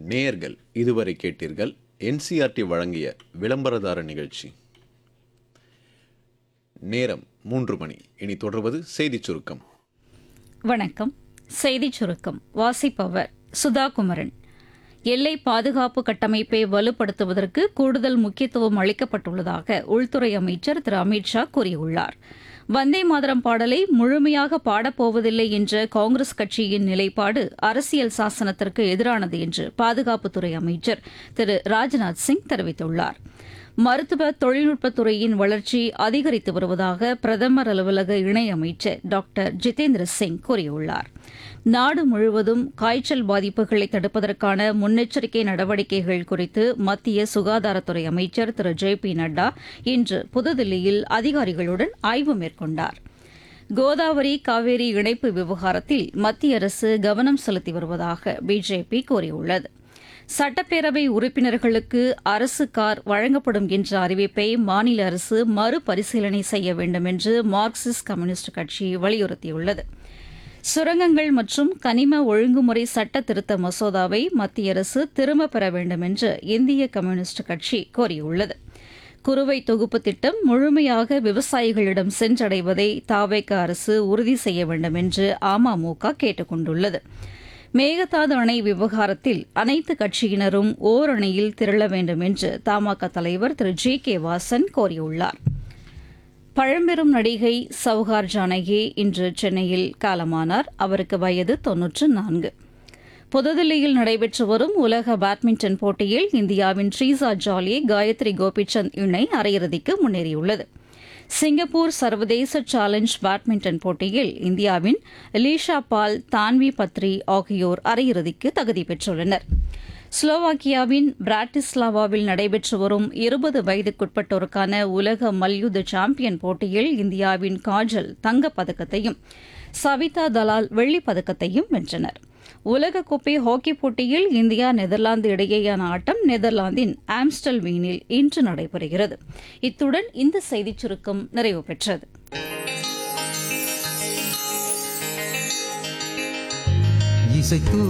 நேயர்கள் இதுவரை கேட்டீர்கள் என்சிஆர்டி வழங்கிய விளம்பரதார நிகழ்ச்சி நேரம் மூன்று மணி இனி தொடர்வது செய்திச் சுருக்கம் வணக்கம் செய்திச் சுருக்கம் வாசிப்பவர் சுதா குமரன் எல்லை பாதுகாப்பு கட்டமைப்பை வலுப்படுத்துவதற்கு கூடுதல் முக்கியத்துவம் அளிக்கப்பட்டுள்ளதாக உள்துறை அமைச்சர் திரு அமித்ஷா கூறியுள்ளார் வந்தே மாதரம் பாடலை முழுமையாக பாடப்போவதில்லை என்ற காங்கிரஸ் கட்சியின் நிலைப்பாடு அரசியல் சாசனத்திற்கு எதிரானது என்று பாதுகாப்புத்துறை அமைச்சர் திரு ராஜ்நாத் சிங் தெரிவித்துள்ளார் மருத்துவ தொழில்நுட்பத்துறையின் வளர்ச்சி அதிகரித்து வருவதாக பிரதமர் அலுவலக இணையமைச்சர் டாக்டர் ஜிதேந்திர சிங் கூறியுள்ளார் நாடு முழுவதும் காய்ச்சல் பாதிப்புகளை தடுப்பதற்கான முன்னெச்சரிக்கை நடவடிக்கைகள் குறித்து மத்திய சுகாதாரத்துறை அமைச்சர் திரு ஜே பி நட்டா இன்று புதுதில்லியில் அதிகாரிகளுடன் ஆய்வு மேற்கொண்டார் கோதாவரி காவேரி இணைப்பு விவகாரத்தில் மத்திய அரசு கவனம் செலுத்தி வருவதாக பிஜேபி கூறியுள்ளது சட்டப்பேரவை உறுப்பினர்களுக்கு அரசு கார் வழங்கப்படும் என்ற அறிவிப்பை மாநில அரசு மறுபரிசீலனை செய்ய வேண்டும் என்று மார்க்சிஸ்ட் கம்யூனிஸ்ட் கட்சி வலியுறுத்தியுள்ளது சுரங்கங்கள் மற்றும் கனிம ஒழுங்குமுறை சட்ட திருத்த மசோதாவை மத்திய அரசு திரும்பப் பெற வேண்டும் என்று இந்திய கம்யூனிஸ்ட் கட்சி கோரியுள்ளது குறுவை தொகுப்பு திட்டம் முழுமையாக விவசாயிகளிடம் சென்றடைவதை தாவேக அரசு உறுதி செய்ய வேண்டும் என்று அமமுக கேட்டுக் கொண்டுள்ளது மேகதாது அணை விவகாரத்தில் அனைத்து கட்சியினரும் ஓரணியில் திரள வேண்டும் என்று தமாக தலைவர் திரு ஜி கே வாசன் கோரியுள்ளார் பழம்பெரும் நடிகை சவுகார் ஜானகி இன்று சென்னையில் காலமானார் அவருக்கு வயது தொன்னூற்று நான்கு புதுதில்லியில் நடைபெற்று வரும் உலக பேட்மிண்டன் போட்டியில் இந்தியாவின் ட்ரீசா ஜாலி காயத்ரி கோபிச்சந்த் இணை அரையிறுதிக்கு முன்னேறியுள்ளது சிங்கப்பூர் சர்வதேச சேலஞ்ச் பேட்மிண்டன் போட்டியில் இந்தியாவின் லீஷா பால் தான்வி பத்ரி ஆகியோர் அரையிறுதிக்கு தகுதி பெற்றுள்ளனர் ஸ்லோவாக்கியாவின் பிராட்டிஸ்லாவாவில் நடைபெற்று வரும் இருபது வயதுக்குட்பட்டோருக்கான உலக மல்யுத்த சாம்பியன் போட்டியில் இந்தியாவின் காஜல் தங்கப் பதக்கத்தையும் சவிதா தலால் வெள்ளிப் பதக்கத்தையும் வென்றனர் உலகக்கோப்பை ஹாக்கி போட்டியில் இந்தியா நெதர்லாந்து இடையேயான ஆட்டம் நெதர்லாந்தின் ஆம்ஸ்டல் வீனில் இன்று நடைபெறுகிறது இத்துடன் இந்த செய்திச் சுருக்கம் நிறைவு பெற்றது இசைத்து